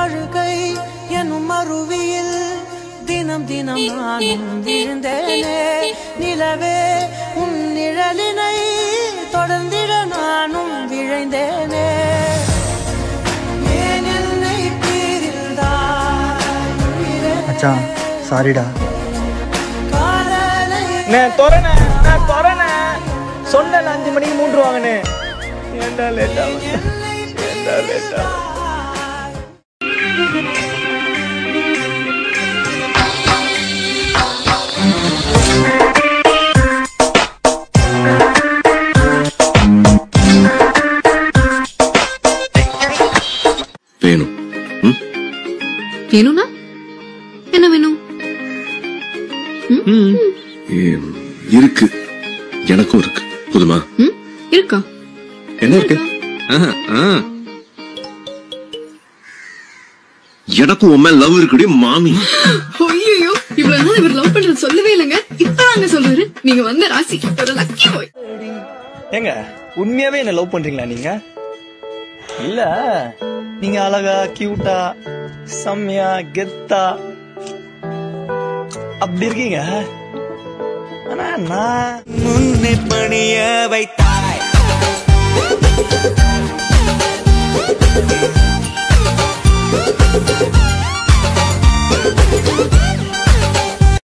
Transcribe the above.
வாழ்க்கை எனும் அருவியில் தினம் தினம் நானும் விழுந்தேனே நிலவே உன் நிழலினை தொடர்ந்திட நானும் விழைந்தேனே ஏன் என்னை பிரிந்தாய் உயிரே? மச்சான் சாரிடா காதலை நான் தொறனே நான் தொறனே சொன்னல அஞ்சு மணிக்கு மூன்று வாங்கனே ஏண்டா லேட்டா ஏண்டா லேட்டா வேணும் ம்? வேணும்னா என்ன வேணும் ஏம், இருக்கு எனக்கும் இருக்கு புதுமா ம் இருக்கா என்ன இருக்கு ஆஹா, ஆ. எனக்கும் உன் மேல லவ் இருக்குடி மாமி ஐயோ இவ்வளவு நாள் இவர் லவ் பண்றது சொல்லவே இல்லைங்க இப்பதாங்க சொல்றாரு நீங்க வந்த ராசி ஒரு லக்கி பாய் ஏங்க உண்மையாவே என்ன லவ் பண்றீங்களா நீங்க இல்ல நீங்க அழகா கியூட்டா செம்மையா கெத்தா அப்படி இருக்கீங்க ஆனா நான் முன்னே பணிய வைத்த